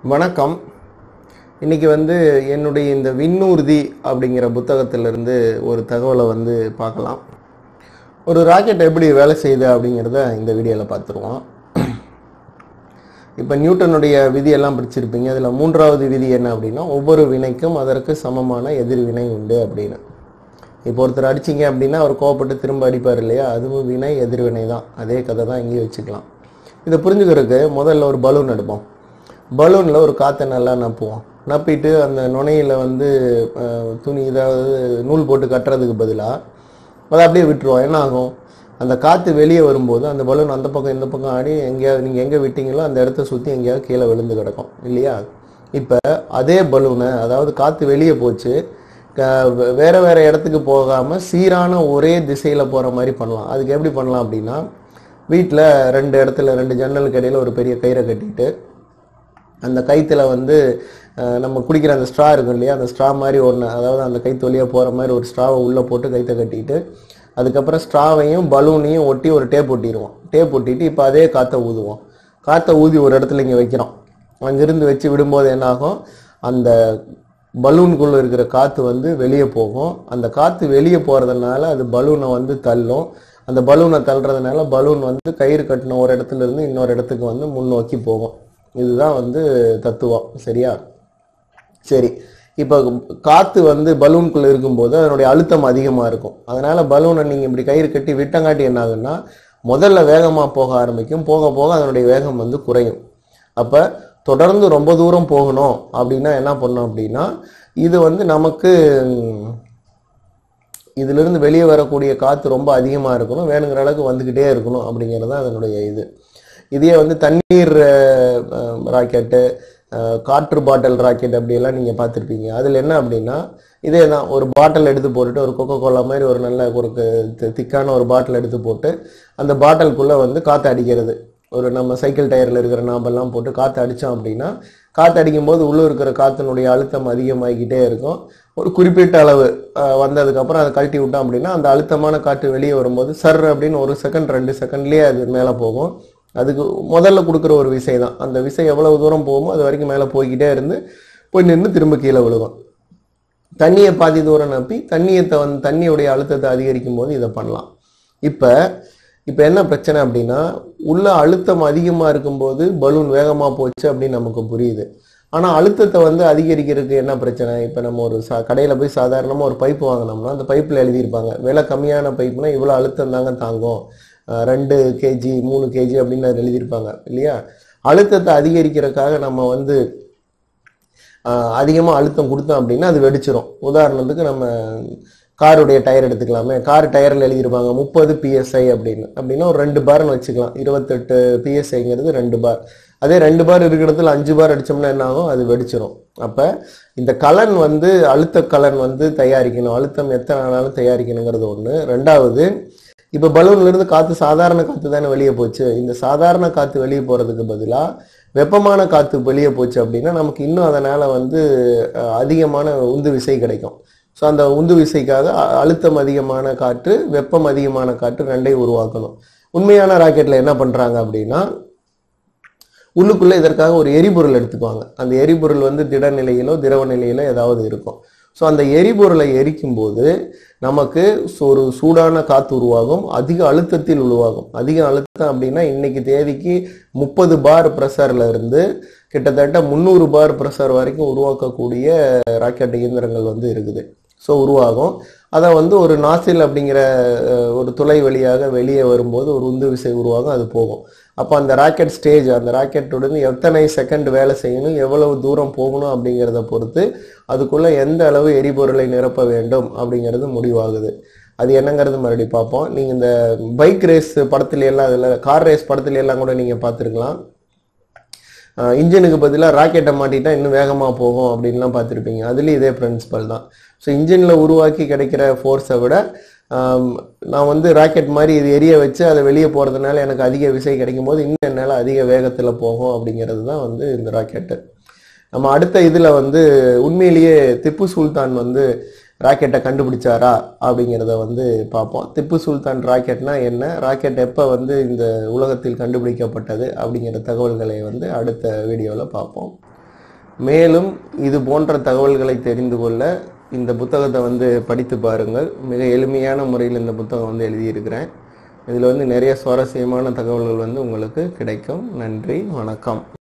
வணக்கம் இன்னைக்கு வந்து என்னுடைய இந்த விண்ணூர்தி அப்படிங்கிற புத்தகத்திலிருந்து ஒரு தகவலை வந்து பார்க்கலாம் ஒரு ராக்கெட் எப்படி வேலை செய்யுது அப்படிங்கிறத இந்த வீடியோவில் பார்த்துருவோம் இப்போ நியூட்டனுடைய விதியெல்லாம் படிச்சிருப்பீங்க அதில் மூன்றாவது விதி என்ன அப்படின்னா ஒவ்வொரு வினைக்கும் அதற்கு சமமான எதிர்வினை உண்டு அப்படின்னு இப்போ ஒருத்தர் அடிச்சிங்க அப்படின்னா அவர் கோவப்பட்டு திரும்ப அடிப்பார் இல்லையா அதுவும் வினை எதிர்வினை தான் அதே கதை தான் இங்கேயும் வச்சுக்கலாம் இதை புரிஞ்சுக்கிறதுக்கு முதல்ல ஒரு பலூன் எடுப்போம் பலூனில் ஒரு காற்றை நல்லா நப்புவோம் நப்பிட்டு அந்த நுனையில் வந்து அஹ், துணி இதாவது நூல் போட்டு கட்டுறதுக்கு பதிலாக அதை அப்படியே விட்டுருவோம் என்ன ஆகும் அந்த காற்று வெளியே வரும்போது அந்த பலூன் அந்த பக்கம் இந்த பக்கம் ஆடி எங்கேயாவது நீங்கள் எங்கே விட்டீங்களோ அந்த இடத்த சுற்றி எங்கேயாவது கீழே விழுந்து கிடக்கும் இல்லையா இப்போ அதே பலூனை அதாவது காற்று வெளியே போச்சு க- வே- வேற வேற இடத்துக்கு போகாமல் சீரான ஒரே திசையில் போகிற மாதிரி பண்ணலாம் அதுக்கு எப்படி பண்ணலாம் அப்படின்னா வீட்டில் ரெண்டு இடத்துல ரெண்டு ஜன்னலுக்கு இடையில ஒரு பெரிய கயிறை கட்டிட்டு அந்த கயித்துல வந்து அஹ், நம்ம குடிக்கிற அந்த ஸ்ட்ரா இருக்கும் இல்லையா அந்த ஸ்ட்ரா மாதிரி ஒன்று அதாவது அந்த கைத்து வழியாக போகிற மாதிரி ஒரு ஸ்ட்ராவை உள்ளே போட்டு கைத்தை கட்டிட்டு அதுக்கப்புறம் ஸ்ட்ராவையும் பலூனையும் ஒட்டி ஒரு டேப் ஒட்டிடுவோம் டேப் ஒட்டிட்டு இப்போ அதே காற்றை ஊதுவோம் காற்றை ஊதி ஒரு இடத்துல இங்கே வைக்கிறோம் அங்கிருந்து வச்சு விடும்போது என்ன ஆகும் அந்த பலூனுக்குள்ளே இருக்கிற காற்று வந்து வெளியே போகும் அந்த காற்று வெளியே போகிறதுனால அது பலூனை வந்து தள்ளும் அந்த பலூனை தள்ளுறதுனால பலூன் வந்து கயிறு கட்டின ஒரு இடத்துல இருந்து இன்னொரு இடத்துக்கு வந்து முன்னோக்கி போகும் இதுதான் வந்து தத்துவம் சரியா சரி இப்போ காற்று வந்து பலூனுக்குள்ள இருக்கும்போது அதனுடைய அழுத்தம் அதிகமாக இருக்கும் அதனால பலூனை நீங்கள் இப்படி கயிறு கட்டி விட்டங்காட்டி என்ன ஆகுன்னா முதல்ல வேகமாக போக ஆரம்பிக்கும் போக போக அதனுடைய வேகம் வந்து குறையும் அப்போ தொடர்ந்து ரொம்ப தூரம் போகணும் அப்படின்னா என்ன பண்ணோம் அப்படின்னா இது வந்து நமக்கு ம், இதிலிருந்து வெளியே வரக்கூடிய காற்று ரொம்ப அதிகமாக இருக்கணும் வேணுங்கிற அளவுக்கு வந்துக்கிட்டே இருக்கணும் அப்படிங்கிறது தான் அதனுடைய இது இதே வந்து தண்ணீர் ராக்கெட்டு காற்று பாட்டில் ராக்கெட் அப்படியெல்லாம் நீங்கள் பார்த்துருப்பீங்க அதில் என்ன அப்படின்னா இதே தான் ஒரு பாட்டில் எடுத்து போட்டுட்டு ஒரு கொக்கோ கோலா மாதிரி ஒரு நல்ல ஒரு தி- திக்கான ஒரு பாட்டில் எடுத்து போட்டு அந்த பாட்டிலுக்குள்ளே வந்து காற்று அடிக்கிறது ஒரு நம்ம சைக்கிள் டயரில் இருக்கிற நாம்பெல்லாம் போட்டு காற்று அடித்தோம் அப்படின்னா காற்று அடிக்கும்போது உள்ளே இருக்கிற காற்றினுடைய அழுத்தம் அதிகமாகிக்கிட்டே இருக்கும் ஒரு குறிப்பிட்ட அளவு அஹ், வந்ததுக்கப்புறம் அதை கழட்டி விட்டோம் அப்படின்னா அந்த அழுத்தமான காற்று வெளியே வரும்போது சர் அப்படின்னு ஒரு செகண்ட் ரெண்டு செகண்ட்லேயே அது மேலே போகும் அதுக்கு முதல்ல கொடுக்குற ஒரு விசை தான் அந்த விசை எவ்வளவு தூரம் போகுமோ அது வரைக்கும் மேலே போய்கிட்டே இருந்து போய் நின்று திரும்ப கீழே விழுகும் தண்ணியை பாதி தூரம் நப்பி தண்ணியத்தை வந்து தண்ணியுடைய அழுத்தத்தை அதிகரிக்கும் போது இதை பண்ணலாம் இப்போ இப்போ என்ன பிரச்சனை அப்படின்னா உள்ள அழுத்தம் அதிகமாக இருக்கும்போது பலூன் வேகமாக போச்சு அப்படின்னு நமக்கு புரியுது ஆனால் அழுத்தத்தை வந்து அதிகரிக்கிறதுக்கு என்ன பிரச்சனை இப்போ நம்ம ஒரு சா கடையில் போய் சாதாரணமாக ஒரு பைப் வாங்கினோம்னா அந்த பைப்பில் எழுதியிருப்பாங்க விலை கம்மியான பைப்னா இவ்வளோ அழுத்தம் தாங்க தாங்கும் அஹ் ரெண்டு கேஜி மூணு கேஜி அப்படின்னு அதுல எழுதியிருப்பாங்க இல்லையா அழுத்தத்தை அதிகரிக்கிறதுக்காக நம்ம வந்து அதிகமாக அழுத்தம் கொடுத்தோம் அப்படின்னா அது வெடிச்சிரும் உதாரணத்துக்கு நம்ம காருடைய டயர் எடுத்துக்கலாமே கார் டயரில் எழுதியிருப்பாங்க முப்பது பிஎஸ்ஐ அப்படின்னு அப்படின்னா ஒரு ரெண்டு பார்னு வச்சுக்கலாம் இருபத்தெட்டு பிஎஸ்ஐங்கிறது ரெண்டு பார் அதே ரெண்டு பார் இருக்கிற இடத்துல அஞ்சு பார் அடிச்சோம்னா என்ன ஆகும் அது வெடிச்சிரும் அப்போ இந்த கலன் வந்து அழுத்த கலன் வந்து தயாரிக்கணும் அழுத்தம் எத்தனை ஆனாலும் தயாரிக்கணுங்கிறது ஒன்று ரெண்டாவது இப்போ பலூன்ல இருந்து காற்று சாதாரண காற்று தானே வெளியே போச்சு இந்த சாதாரண காற்று வெளியே போகிறதுக்கு பதிலாக வெப்பமான காற்று வெளியே போச்சு அப்படின்னா நமக்கு இன்னும் அதனால் வந்து அஹ், அதிகமான உந்து விசை கிடைக்கும் ஸோ அந்த உந்து விசைக்காக அ- அழுத்தம் அதிகமான காற்று வெப்பம் அதிகமான காற்று ரெண்டையும் உருவாக்கணும் உண்மையான ராக்கெட்டில் என்ன பண்ணுறாங்க அப்படின்னா உள்ளுக்குள்ளே இதற்காக ஒரு எரிபொருள் எடுத்துக்குவாங்க அந்த எரிபொருள் வந்து திட நிலையிலோ திரவ நிலையிலோ ஏதாவது இருக்கும் ஸோ அந்த எரிபொருளை எரிக்கும் போது நமக்கு சு- ஒரு சூடான காற்று உருவாகும் அதிக அழுத்தத்தில் உருவாகும் அதிக அழுத்தம் அப்படின்னா இன்னைக்கு தேதிக்கு முப்பது பார் ப்ரெஷர்ல இருந்து கிட்டத்தட்ட முந்நூறு பார் ப்ரெஷர் வரைக்கும் உருவாக்கக்கூடிய ராக்கெட் இயந்திரங்கள் வந்து இருக்குது ஸோ உருவாகும் அதை வந்து ஒரு நாசில் அப்படிங்கிற அஹ், ஒரு துளை வழியாக வெளியே வரும்போது ஒரு உந்து விசை உருவாகும் அது போகும் அப்போ அந்த ராக்கெட் ஸ்டேஜ் அந்த ராக்கெட்டுடன் எத்தனை செகண்ட் வேலை செய்யணும் எவ்வளவு தூரம் போகணும் அப்படிங்கிறத பொறுத்து அதுக்குள்ள எந்த அளவு எரிபொருளை நிரப்ப வேண்டும் அப்படிங்கிறது முடிவாகுது அது என்னங்கிறது மறுபடியும் பார்ப்போம் நீங்கள் இந்த பைக் ரேஸ் படத்துல எல்லாம் அதில் கார் ரேஸ் படத்துல எல்லாம் கூட நீங்கள் பார்த்துருக்கலாம் இன்ஜினுக்கு பதிலாக ராக்கெட்டை மாட்டிட்டா இன்னும் வேகமாக போகும் அப்படின்லாம் பார்த்துருப்பீங்க அதுலேயும் இதே பிரின்சிபல் தான் ஸோ இன்ஜினில் உருவாக்கி கிடைக்கிற ஃபோர்ஸை விட ஆம், நான் வந்து ராக்கெட் மாதிரி இது எரிய வச்சு அதை வெளியே போகிறதுனால எனக்கு அதிக விசை கிடைக்கும் போது இன்னும் என்னால் அதிக வேகத்தில் போகும் அப்படிங்கிறது தான் வந்து இந்த ராக்கெட்டு நம்ம அடுத்த இதில் வந்து உண்மையிலேயே திப்பு சுல்தான் வந்து ராக்கெட்டை கண்டுபிடிச்சாரா அப்படிங்கிறத வந்து பார்ப்போம் திப்பு சுல்தான் ராக்கெட்னா என்ன ராக்கெட் எப்போ வந்து இந்த உலகத்தில் கண்டுபிடிக்கப்பட்டது அப்படிங்கிற தகவல்களை வந்து அடுத்த வீடியோவில் பார்ப்போம் மேலும் இது போன்ற தகவல்களை தெரிந்து கொள்ள இந்த புத்தகத்தை வந்து படித்து பாருங்கள் மிக எளிமையான முறையில் இந்த புத்தகம் வந்து எழுதியிருக்கிறேன் இதில் வந்து நிறைய சுவாரஸ்யமான தகவல்கள் வந்து உங்களுக்கு கிடைக்கும் நன்றி வணக்கம்